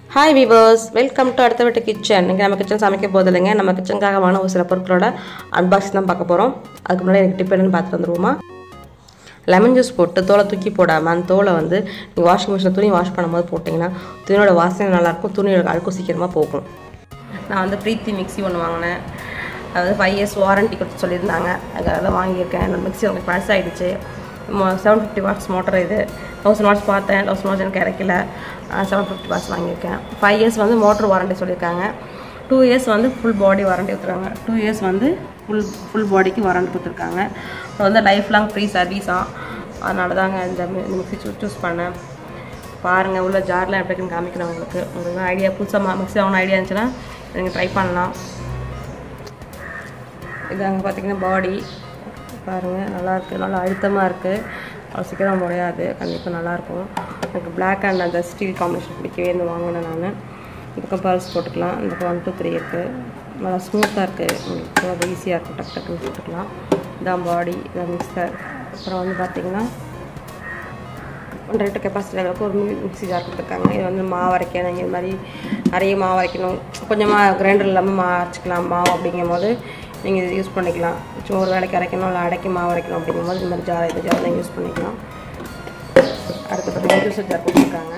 hi viewers welcome to அடுத்த வீட்டு kitchen இங்கே நம்ம கிச்சன் சமைக்க போது இல்லைங்க நம்ம கிச்சனுக்காக வாங்கின ஒரு சில பொருட்களோட அன்பாக்சிங் தான் பார்க்க போகிறோம் அதுக்கு முன்னாடி எனக்கு டிப் என்னன்னு பார்த்துட்டு வந்துருவோமா லெமன் ஜூஸ் போட்டு தோலை தூக்கி போடாமல் அந்த தோலை வந்து நீங்கள் வாஷிங் மிஷினில் துணி வாஷ் பண்ணும்போது போட்டிங்கன்னா துணியோட வாசனை நல்லாயிருக்கும் துணியோட அழுக்கும் சீக்கிரமாக போகும் நான் வந்து ப்ரீத்தி மிக்ஸி ஒன்று வாங்கினேன் அதாவது ஃபைவ் இயர்ஸ் வாரண்டி கொடுத்து சொல்லியிருந்தாங்க அதுக்காக வாங்கியிருக்கேன் அந்த மிக்ஸி உங்களுக்கு பழசாயிடுச்சு செவன் ஃபிஃப்டி வாட்ஸ் மோட்டர் இது தௌசண்ட் வாட்ஸ் பார்த்தேன் தௌசண்ட் வாட்ஸ் எனக்கு கிடைக்கல செவன் ஃபிஃப்டி வாட்ஸ் வாங்கியிருக்கேன் ஃபைவ் இயர்ஸ் வந்து மோட்டர் வாரண்டி சொல்லியிருக்காங்க டூ இயர்ஸ் வந்து ஃபுல் பாடி வாரண்டி கொடுத்துருக்காங்க டூ இயர்ஸ் வந்து ஃபுல் ஃபுல் பாடிக்கு வாரண்டி கொடுத்துருக்காங்க அப்புறம் வந்து லைஃப் லாங் ஃப்ரீ சர்வீஸாக அதனால தாங்க இந்த மி- இந்த மிக்ஸி சூஸ் பண்ணேன் பாருங்கள் உள்ள ஜார்லாம் எப்படி இருக்குன்னு காமிக்கிறேன் உங்களுக்கு உங்களுக்கு ஐடியா புதுசாக மிக்ஸி வாங்கின ஐடியா இருந்துச்சுன்னா நீங்கள் ட்ரை பண்ணலாம் இது அங்கே பார்த்தீங்கன்னா பாடி பாருங்கள் நல்லாயிருக்கு நல்லா அழுத்தமாக இருக்குது அவ்வளோ சீக்கிரம் உடையாது கண்டிப்பாக நல்லாயிருக்கும் எனக்கு Black அண்ட் அந்த ஸ்டீல் காம்பினேஷன் பிடிக்கவே இருந்து வாங்கினேன் நான் இந்த பக்கம் பர்ஸ் போட்டுக்கலாம் இந்த பக்கம் ஒன் டூ த்ரீ இருக்குது நல்லா ஸ்மூத்தாக இருக்குது உங்களுக்கு ரொம்ப ஈஸியாக இருக்கும் டக் டக்குன்னு போட்டுக்கலாம் இதான் பாடி இதான் மிக்சர் அப்புறம் வந்து பார்த்திங்கன்னா ஒன்றரை லிட்டர் கெப்பாசிட்டி அளவுக்கு ஒரு மி- மிக்ஸி ஜார் கொடுத்துருக்காங்க இது வந்து மாவு அரைக்கணும் இது மாதிரி நிறைய மாவு அரைக்கணும் கொஞ்சமாக கிரைண்டர் இல்லாமல் மாவு அரைச்சிக்கலாம் மாவு அப்படிங்கும் போது நீங்கள் இது யூஸ் பண்ணிக்கலாம் சும்மா ஒரு வேலைக்கு அரைக்கணும் இல்லை அடைக்கி மாவு அரைக்கணும் அப்படிங்கும் போது இந்த மாதிரி ஜார் இந்த ஜார் நீங்கள் யூஸ் பண்ணிக்கலாம் அடுத்து பார்த்தீங்கன்னா ஜூஸர் ஜார் கொடுத்துருக்காங்க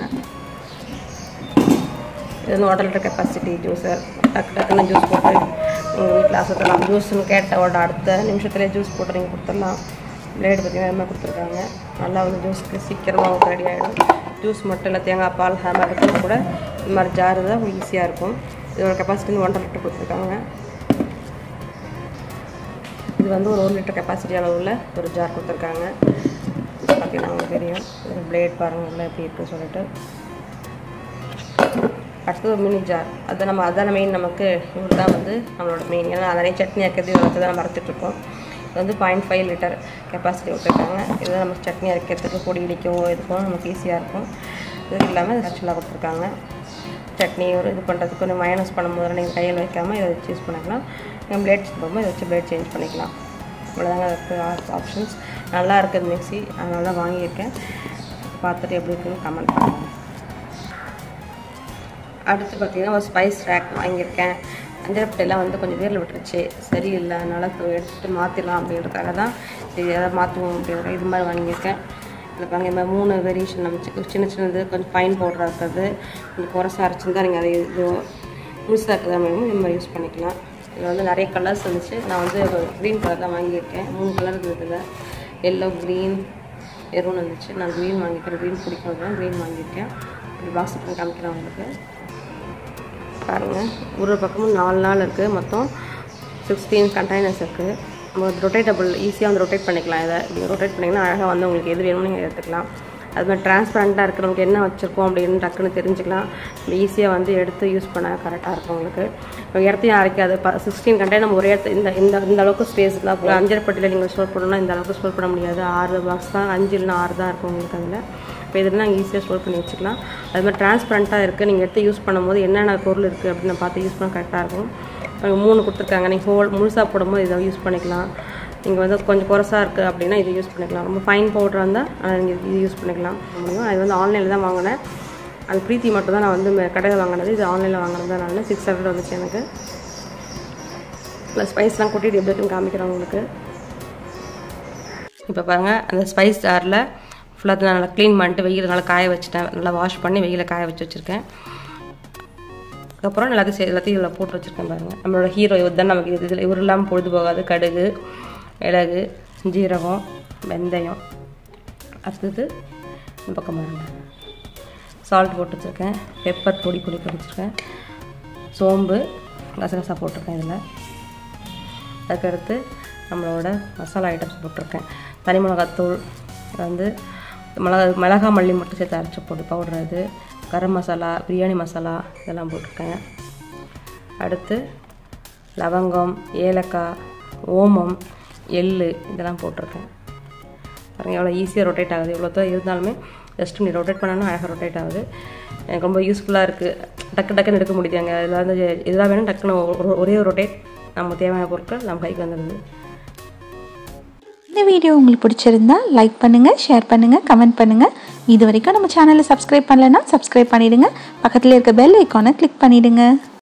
இது வந்து ஒன்றரை லிட்டர் கெப்பாசிட்டி ஜூஸர் டக்கு டக்குன்னு ஜூஸ் போட்டு நீங்கள் வீட்டில் அசத்தலாம் ஜூஸ்னு கேட்டவோட அடுத்த நிமிஷத்துலேயே ஜூஸ் போட்டு நீங்கள் கொடுத்துடலாம் பிளேடு பார்த்தீங்கன்னா இது மாதிரி கொடுத்துருக்காங்க நல்லா வந்து ஜூஸ்க்கு சீக்கிரமாக உங்களுக்கு ரெடி ஆகிடும் ஜூஸ் மட்டும் இல்லை தேங்காய் பால் ஹேமர் இருக்கிறது கூட இந்த மாதிரி ஜார் தான் உங்களுக்கு ஈஸியாக இருக்கும் இதோட கெப்பாசிட்டி வந்து ஒன்றரை லிட்டர் கொடுத்துருக்காங்க இது வந்து ஒரு ஒரு லிட்டர் கெப்பாசிட்டி அளவுள்ள ஒரு ஜார் கொடுத்துருக்காங்க பார்த்தீங்கன்னா உங்களுக்கு தெரியும் இது பிளேட் பாருங்கள் உள்ள எப்படி இருக்குன்னு சொல்லிட்டு அடுத்தது ஒரு மினி ஜார் அது நம்ம அதான மெயின் நமக்கு இவர் தான் வந்து நம்மளோட மெயின் ஏன்னா அதனே சட்னி அரைக்கிறது இதை தான் நம்ம அரைச்சிட்ருக்கோம் இது வந்து பாயிண்ட் ஃபைவ் லிட்டர் கெப்பாசிட்டி விட்டுருக்காங்க இது நம்ம சட்னி அரைக்கிறதுக்கு பொடி இடிக்கவோ இதுக்கும் நமக்கு ஈஸியாக இருக்கும் இது இல்லாமல் இது ஆக்சுவலாக கொடுத்துருக்காங்க சட்னி ஒரு இது பண்ணுறதுக்கு கொஞ்சம் மைனஸ் பண்ணும்போது நீங்கள் கையில் வைக்காமல் இதை வச்சு யூஸ் பண்ணிக்கலாம் நீங்கள் பிளேட் போகும்போது இதை வச்சு பிளேட் சேஞ்ச் பண்ணிக்கலாம் இவ்வளோதாங்க இருக்குது ஆப்ஷன்ஸ் நல்லா இருக்குது மிக்ஸி அதனால தான் வாங்கியிருக்கேன் பார்த்துட்டு எப்படி இருக்குன்னு கமெண்ட் பண்ணுங்கள் அடுத்து பார்த்தீங்கன்னா ஒரு ஸ்பைஸ் ரேக் வாங்கியிருக்கேன் அஞ்சரப்பட்டையெல்லாம் வந்து கொஞ்சம் வேரில் விட்டுருச்சு சரியில்லை அதனால் இப்போ எடுத்துகிட்டு மாற்றிடலாம் அப்படின்றதுக்காக தான் சரி எதாவது மாற்றுவோம் அப்படின்ற இது மாதிரி வாங்கியிருக்கேன் இதில் பாருங்க இந்த மாதிரி மூணு வேரியேஷன் நம்ம சி- சின்ன சின்னது கொஞ்சம் ஃபைன் பவுடராக இருக்கிறது கொஞ்சம் குறைசா அரைச்சிருந்தா நீங்கள் அதை இது முழுசாக இருக்கிறதா வேணும் இது மாதிரி யூஸ் பண்ணிக்கலாம் இதில் வந்து நிறைய கலர்ஸ் இருந்துச்சு நான் வந்து க்ரீன் கலர் தான் வாங்கியிருக்கேன் மூணு கலர் இருந்ததுல எல்லோ க்ரீன் எருன்னு இருந்துச்சு நான் க்ரீன் வாங்கியிருக்கேன் க்ரீன் பிடிக்கும் க்ரீன் வாங்கியிருக்கேன் இப்படி பாக்ஸ் பண்ணி காமிக்கிறேன் உங்களுக்கு பாருங்கள் ஒரு பக்கமும் நாலு நாள் இருக்குது மொத்தம் சிக்ஸ்டீன் கண்டெய்னர்ஸ் இருக்குது நம்ம ரொட்டேட்டபிள் ஈஸியாக வந்து ரொட்டேட் பண்ணிக்கலாம் இதை இப்படி ரொட்டேட் பண்ணிங்கன்னா அழகாக வந்து உங்களுக்கு எது வேணும்னு நீங்கள் எடுத்துக்கலாம் அது மாதிரி டிரான்ஸ்பரண்ட்டாக இருக்குது நமக்கு என்ன வச்சுருக்கோம் அப்படின்னு டக்குன்னு தெரிஞ்சுக்கலாம் நம்ம ஈஸியாக வந்து எடுத்து யூஸ் பண்ண கரெக்டாக இருக்கும் உங்களுக்கு இப்போ இடத்தையும் அரைக்காது இப்போ சிக்ஸ்டீன் கண்டெய்னர் நம்ம ஒரே இடத்து இந்த இந்த இந்த அளவுக்கு ஸ்பேஸ் தான் இப்போ அஞ்சரைப்பட்டியில் நீங்கள் ஸ்டோர் பண்ணணும்னா இந்த அளவுக்கு ஸ்டோர் பண்ண முடியாது ஆறு பாக்ஸ் தான் அஞ்சு இல்லைன்னா ஆறு தான் இருக்கும் உங்களுக்கு அதில் இப்போ இதில் நாங்கள் ஈஸியாக ஸ்டோர் பண்ணி வச்சுக்கலாம் அது மாதிரி டிரான்ஸ்பரண்ட்டாக இருக்குது நீங்கள் எடுத்து யூஸ் பண்ணும்போது என்னென்ன பொருள் இருக்குது அப்படின்னு பார்த்து யூஸ் பண்ண கரெக்டாக இருக்கும் அங்க மூணு கொடுத்துருக்காங்க நீங்கள் ஹோல் முழுசாக போடும்போது இதை யூஸ் பண்ணிக்கலாம் நீங்கள் வந்து கொஞ்சம் குறைசா இருக்குது அப்படின்னா இது யூஸ் பண்ணிக்கலாம் ரொம்ப ஃபைன் பவுடராக இருந்தால் அதை நீங்கள் இது யூஸ் பண்ணிக்கலாம் முடியும் அது வந்து ஆன்லைனில் தான் வாங்கினேன் அந்த ப்ரீத்தி மட்டும் தான் நான் வந்து மெ- கடையில் வாங்கினது இது ஆன்லைனில் வாங்கினது தான் நான் சிக்ஸ் ஹண்ட்ரட் வந்துச்சு எனக்கு ப்ளஸ் ஸ்பைஸ்லாம் கொட்டிட்டு எப்படி இருக்குன்னு காமிக்கிறேன் உங்களுக்கு இப்போ பாருங்கள் அந்த ஸ்பைஸ் ஜாரில் ஃபுல்லாக நல்லா க்ளீன் பண்ணிட்டு வெயில் நல்லா காய வச்சுட்டேன் நல்லா வாஷ் பண்ணி வெயில காய வச்சு வச்சுருக்கேன் அதுக்கப்புறம் எல்லாத்தையும் சே- எல்லாத்தையும் இதில் போட்டு வச்சுருக்கேன் பாருங்கள் நம்மளோட ஹீரோ இவர் தான் நமக்கு இது இதில் இவர் இல்லாமல் பொழுது போகாது கடுகு மிளகு ஜீரகம் வெந்தயம் அடுத்தது இந்த பக்கம் பாருங்கள் சால்ட் போட்டு வச்சுருக்கேன் பெப்பர் பொடி பொடி போட்டு வச்சுருக்கேன் சோம்பு கசகசா போட்டிருக்கேன் இதில் அதுக்கடுத்து நம்மளோட மசாலா ஐட்டம்ஸ் போட்டிருக்கேன் தனி மிளகாத்தூள் இது வந்து மிளகா மிளகா மல்லி மட்டும் சேர்த்து அரைச்ச பொடி பவுடர் அது கரம் மசாலா பிரியாணி மசாலா இதெல்லாம் போட்டிருக்கேன் அடுத்து லவங்கம் ஏலக்காய் ஓமம் எள்ளு இதெல்லாம் போட்டிருக்கேன் பாருங்கள் எவ்வளோ ஈஸியாக ரொட்டேட் ஆகுது இவ்வளோ தான் இருந்தாலுமே ஜஸ்ட் நீ ரொட்டேட் பண்ணாலும் அழகாக ரொட்டேட் ஆகுது எனக்கு ரொம்ப யூஸ்ஃபுல்லாக இருக்குது டக்கு டக்குன்னு எடுக்க முடியுதுங்க இதில் வந்து இதெல்லாம் வேணும் டக்குன்னு ஒரு- ஒரே ஒரு ரொட்டேட் நம்ம தேவையான பொருட்கள் நம்ம கைக்கு வந்துடுது இந்த வீடியோ உங்களுக்கு பிடிச்சிருந்தா லைக் பண்ணுங்கள் ஷேர் பண்ணுங்கள் கமெண்ட் பண்ணுங்கள் இது வரைக்கும் நம்ம சேனலை சப்ஸ்கிரைப் பண்ணலைன்னா சப்ஸ்கிரைப் பண்ணிவிடுங்க பக்கத்தில் இருக்க பெல் ஐக்கானை கிளிக் பண்ணிவிடுங்க